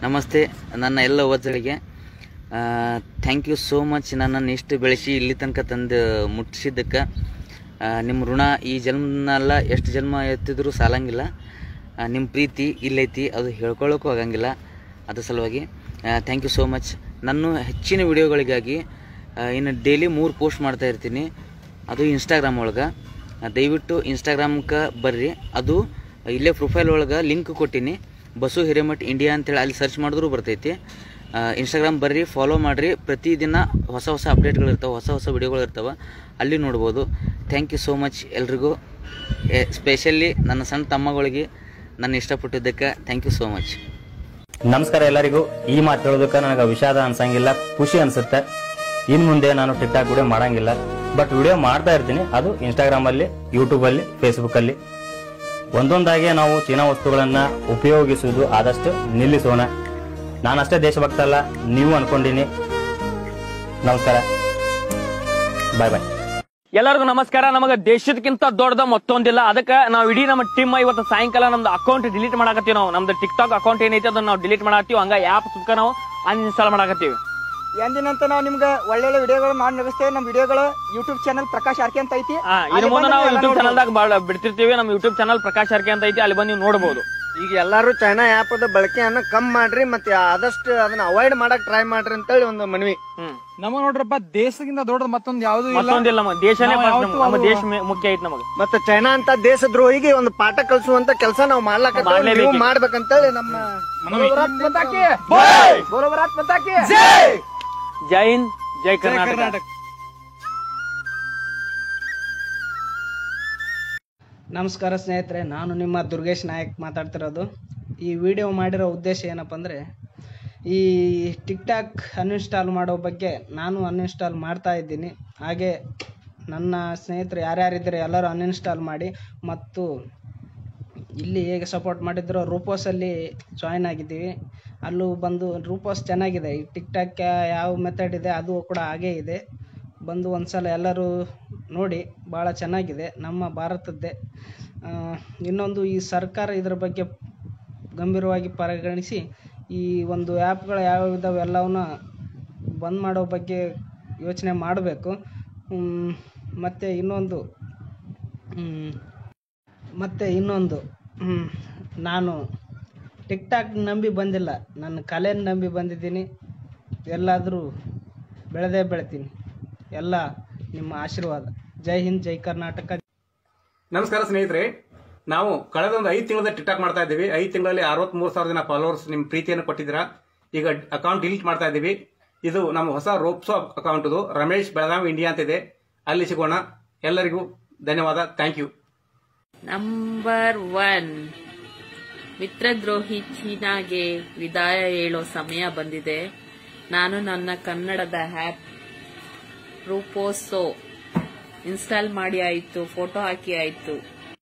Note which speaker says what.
Speaker 1: ನಮಸ್ತೆ ನನ್ನ ಎಲ್ಲ ಓದ್ಗಳಿಗೆ ಥ್ಯಾಂಕ್ ಯು ಸೋ ಮಚ್ ನನ್ನನ್ನು ಇಷ್ಟು ಬೆಳೆಸಿ ಇಲ್ಲಿ ತನಕ ತಂದು ಮುಟ್ಟಿಸಿದ್ದಕ್ಕೆ ನಿಮ್ಮ ಋಣ ಈ ಜನ್ಮನಲ್ಲ ಎಷ್ಟು ಜನ್ಮ ಎತ್ತಿದ್ರೂ ಸಾಲಂಗಿಲ್ಲ ಆ, ನಿಮ್ಮ ಪ್ರೀತಿ ಇಲ್ಲೈತಿ ಅದು ಹೇಳ್ಕೊಳ್ಳೋಕ್ಕೂ ಆಗಂಗಿಲ್ಲ ಅದ್ರ ಸಲುವಾಗಿ ಥ್ಯಾಂಕ್ ಯು ಸೋ ಮಚ್ ನಾನು ಹೆಚ್ಚಿನ ವಿಡಿಯೋಗಳಿಗಾಗಿ ಆ, ಇನ್ನು ಡೈಲಿ ಮೂರು ಪೋಸ್ಟ್ ಮಾಡ್ತಾ ಇರ್ತೀನಿ ಅದು ಇನ್ಸ್ಟಾಗ್ರಾಮ್ ಒಳಗೆ ದಯವಿಟ್ಟು ಇನ್ಸ್ಟಾಗ್ರಾಮ್ಗೆ ಬರ್ರಿ ಅದು ಇಲ್ಲೇ ಪ್ರೊಫೈಲ್ ಒಳಗೆ ಲಿಂಕ್ ಕೊಟ್ಟಿನಿ ಬಸು ಹಿರೇಮಠ್ ಇಂಡಿಯಾ ಅಂತೇಳಿ ಅಲ್ಲಿ ಸರ್ಚ್ ಮಾಡಿದ್ರೂ ಬರ್ತೈತಿ ಇನ್ಸ್ಟಾಗ್ರಾಮ್ ಬರ್ರಿ ಫಾಲೋ ಮಾಡಿರಿ ಪ್ರತಿದಿನ ಹೊಸ ಹೊಸ ಅಪ್ಡೇಟ್ಗಳು ಇರ್ತಾವೆ ಹೊಸ ಹೊಸ ವಿಡಿಯೋಗಳು ಇರ್ತಾವೆ ಅಲ್ಲಿ ನೋಡ್ಬೋದು ಥ್ಯಾಂಕ್ ಯು ಸೋ ಮಚ್ ಎಲ್ರಿಗೂ ಸ್ಪೆಷಲಿ ನನ್ನ ಸಣ್ಣ ತಮ್ಮಗಳಿಗೆ ನನ್ನ ಇಷ್ಟಪಟ್ಟಿದ್ದಕ್ಕೆ ಥ್ಯಾಂಕ್ ಯು ಸೋ ಮಚ್
Speaker 2: ನಮಸ್ಕಾರ ಎಲ್ಲರಿಗೂ ಈ ಮಾತು ಹೇಳೋದಕ್ಕೆ ನನಗೆ ವಿಷಾದ ಅನ್ಸಂಗಿಲ್ಲ ಖುಷಿ ಅನ್ಸುತ್ತೆ ಇನ್ ಮುಂದೆ ನಾನು ಟಿಕ್ ಟಾಕ್ ವಿಡಿಯೋ ಮಾಡಂಗಿಲ್ಲ ಬಟ್ ವಿಡಿಯೋ ಮಾಡ್ತಾ ಇರ್ತೀನಿ ಅದು ಇನ್ಸ್ಟಾಗ್ರಾಮ್ ಅಲ್ಲಿ ಯೂಟ್ಯೂಬ್ ಅಲ್ಲಿ ಫೇಸ್ಬುಕ್ ಅಲ್ಲಿ ಒಂದೊಂದಾಗಿ ನಾವು ಚೀನಾ ವಸ್ತುಗಳನ್ನ ಉಪಯೋಗಿಸುವುದು ಆದಷ್ಟು ನಿಲ್ಲಿಸೋಣ ನಾನಷ್ಟೇ ದೇಶಭಕ್ತ ಅಲ್ಲ ನೀವು ಅನ್ಕೊಂಡಿನಿ ನಮಸ್ಕಾರ ಬಾಯ್ ಬಾಯ್
Speaker 3: ಎಲ್ಲರಿಗೂ ನಮಸ್ಕಾರ ನಮಗ ದೇಶದಕ್ಕಿಂತ ದೊಡ್ಡದ ಮತ್ತೊಂದಿಲ್ಲ ಅದಕ್ಕೆ ನಾವು ಇಡೀ ನಮ್ಮ ಟೀಮ್ ಇವತ್ತು ಸಾಯಂಕಾಲ ನಮ್ದು ಅಕೌಂಟ್ ಡಿಲೀಟ್ ಮಾಡಾಕತ್ತೀವಿ ನಾವು ನಮ್ದು ಟಿಕ್ ಟಾಕ್ ಅಕೌಂಟ್ ಏನೈತಿ ಅದನ್ನ ನಾವು ಡಿಲೀಟ್ ಮಾಡಾಕತ್ತೀವಿ ಹಂಗ ಆ್ಯಪ್ ಸುತ್ತ ನಾವು ಅನ್ಇನ್ಸ್ಟಾಲ್ ಮಾಡಾಕತ್ತೀವಿ
Speaker 4: ಎಂದಿನಂತ ನಾವು ನಿಮ್ಗೆ ಒಳ್ಳೊಳ್ಳೆ ವಿಡಿಯೋಗಳು ಮಾಡಿ ನಡೆಸ್ತೇವೆ ನಮ್ಮ ವಿಡಿಯೋಗಳು ಯೂಟ್ಯೂಬ್ ಚಾನಲ್ ಪ್ರಕಾಶ್ ಆರ್ಕೆ ಅಂತ ಐತಿ
Speaker 3: ಆ, ಇನ್ನು ಮುಂದೆ ನಾವು ಯೂಟ್ಯೂಬ್ ಚಾನಲ್ದಾಗ ಬಾಳ ಬಿಡ್ತಿರ್ತೀವಿ ನಮ್ಮ ಯೂಟ್ಯೂಬ್ ಚಾನಲ್ ಪ್ರಕಾಶ್ ಆರ್ಕೆ ಅಂತ ಐತಿ ಅಲ್ಲಿ ಬಂದು ನೀವು ನೋಡಬಹುದು
Speaker 5: ಈಗ ಎಲ್ಲಾರು ಚೈನಾ ಆ್ಯಪ್ ಅದ ಬಳಕೆಯನ್ನ ಕಮ್ಮಿ ಮಾಡ್ರಿ ಮತ್ತೆ ಆದಷ್ಟು ಅದನ್ನ ಅವಾಯ್ಡ್ ಮಾಡಕ್ ಟ್ರೈ ಮಾಡ್ರಿ ಅಂತೇಳಿ ಒಂದು ಮನವಿ
Speaker 3: ಹ್ಮ್
Speaker 6: ನಮ್ಮ ನೋಡ್ರಪ್ಪ ದೇಶದಿಂದ ದೊಡ್ಡದು ಮತ್ತೊಂದು ಯಾವ್ದು ಇಲ್ಲ
Speaker 3: ಮತ್ತೊಂದಿಲ್ಲ ನಮ್ಮ ದೇಶನೇ
Speaker 6: ನಾವು
Speaker 3: first
Speaker 6: ಯಾವತ್ತೂ
Speaker 3: ನಮ್ಮ- ನಮ್ಮ
Speaker 6: ಅದು-
Speaker 3: ದೇಶ ಮೆ- ಮುಖ್ಯ ಐತಿ ನಮಗೆ
Speaker 5: ಮತ್ತೆ ಚೈನಾ ಅಂತ ದೇಶದ್ರೋಹಿಗೆ ಒಂದು ಪಾಠ ಕಲಿಸುವಂತ ಕೆಲಸ ನಾವು ಮಾಡ್ಲಾಕ
Speaker 3: ಮಾಡ್ಲೇಬೇಕು.
Speaker 5: ನೀವು ಮಾಡ್ಬೇಕಂತೇಳಿ ನಮ್ಮ
Speaker 4: ಬರೋಬರಾತ್ ಮತ್ತಾಕಿ
Speaker 3: ಜೈ ಹಿಂದ್ ಜೈ ಕರ್ನಾಟಕ
Speaker 6: ಕರ್ನಾಟಕ
Speaker 7: ನಮಸ್ಕಾರ ಸ್ನೇಹಿತರೆ ನಾನು ನಿಮ್ಮ ದುರ್ಗೇಶ್ ನಾಯಕ್ ಮಾತಾಡ್ತಿರೋದು ಈ ವಿಡಿಯೋ ಮಾಡಿರೋ ಉದ್ದೇಶ ಏನಪ್ಪ ಅಂದರೆ ಈ ಟಿಕ್ ಟಾಕ್ ಅನ್ಇನ್ಸ್ಟಾಲ್ ಮಾಡೋ ಬಗ್ಗೆ ನಾನು ಅನ್ಇನ್ಸ್ಟಾಲ್ ಮಾಡ್ತಾ ಇದ್ದೀನಿ ಹಾಗೆ ನನ್ನ ಸ್ನೇಹಿತರು ಯಾರ್ಯಾರಿದ್ದಾರೆ ಎಲ್ಲರೂ ಅನ್ಇನ್ಸ್ಟಾಲ್ ಮಾಡಿ ಮತ್ತು ಇಲ್ಲಿ ಹೇಗೆ ಸಪೋರ್ಟ್ ಮಾಡಿದ್ರು ರೂಪೋಸಲ್ಲಿ ಜಾಯ್ನ್ ಆಗಿದ್ದೀವಿ ಅಲ್ಲೂ ಬಂದು ರೂಪೋಸ್ ಚೆನ್ನಾಗಿದೆ ಈ ಟಿಕ್ ಟಾಕ್ ಯಾವ ಮೆಥಡ್ ಇದೆ ಅದು ಕೂಡ ಹಾಗೇ ಇದೆ ಬಂದು ಒಂದ್ಸಲ ಎಲ್ಲರೂ ನೋಡಿ ಭಾಳ ಚೆನ್ನಾಗಿದೆ ನಮ್ಮ ಭಾರತದ್ದೇ ಆ, ಇನ್ನೊಂದು ಈ ಸರ್ಕಾರ ಇದ್ರ ಬಗ್ಗೆ ಗಂಭೀರವಾಗಿ ಪರಿಗಣಿಸಿ ಈ ಒಂದು ಆ್ಯಪ್ಗಳು ಯಾವ್ಯಾವ ಇದಾವೆ ಎಲ್ಲವನ್ನ ಬಂದ್ ಮಾಡೋ ಬಗ್ಗೆ ಯೋಚನೆ ಮಾಡಬೇಕು ಮತ್ತು ಇನ್ನೊಂದು ಹ್ಮ್, ಮತ್ತು ಇನ್ನೊಂದು ಹ್ಮ್, ನಾನು ಟಿಕ್ ಟಾಕ್ ನಂಬಿ ಬಂದಿಲ್ಲ ನನ್ನ ಕಲೆನ ನಂಬಿ ಬಂದಿದ್ದೀನಿ ಎಲ್ಲಾದರೂ ಬೆಳೆದೇ ಬೆಳಿತೀನಿ ಎಲ್ಲ ನಿಮ್ಮ ಆಶೀರ್ವಾದ ಜೈ ಹಿಂದ್ ಜೈ ಕರ್ನಾಟಕ
Speaker 8: ನಮಸ್ಕಾರ ಸ್ನೇಹಿತರೆ ನಾವು ಕಳೆದ ಒಂದು ಐದು ತಿಂಗಳ ಟಿಕ್ಟಾಕ್ ಮಾಡ್ತಾ ಇದ್ದೀವಿ ಐದು ತಿಂಗಳಲ್ಲಿ ಅರವತ್ಮೂರು ಸಾವಿರ ಜನ ಫಾಲೋವರ್ಸ್ ನಿಮ್ಮ ಪ್ರೀತಿಯನ್ನು ಕೊಟ್ಟಿದ್ದೀರಾ ಈಗ ಅಕೌಂಟ್ ಡಿಲೀಟ್ ಮಾಡ್ತಾ ಇದ್ದೀವಿ ಇದು ನಮ್ಮ ಹೊಸ ರೋಪ್ಸೋ ಅಕೌಂಟ್ ಇದು ರಮೇಶ್ ಬೆಳಗಾವಿ ಇಂಡಿಯಾ ಅಂತ ಇದೆ ಅಲ್ಲಿ ಸಿಗೋಣ ಎಲ್ಲರಿಗೂ ಧನ್ಯವಾದ ಥ್ಯಾಂಕ್ ಯು
Speaker 9: ನಂಬರ್ ಒನ್ ಮಿತ್ರದ್ರೋಹಿ ಚೀನಾಗೆ ವಿದಾಯ ಹೇಳೋ ಸಮಯ ಬಂದಿದೆ ನಾನು ನನ್ನ ಕನ್ನಡದ ಆ್ಯಪ್ ರೂಪೋಸೋ ಇನ್ಸ್ಟಾಲ್ ಮಾಡಿ ಆಯಿತು ಫೋಟೋ ಹಾಕಿ ಆಯಿತು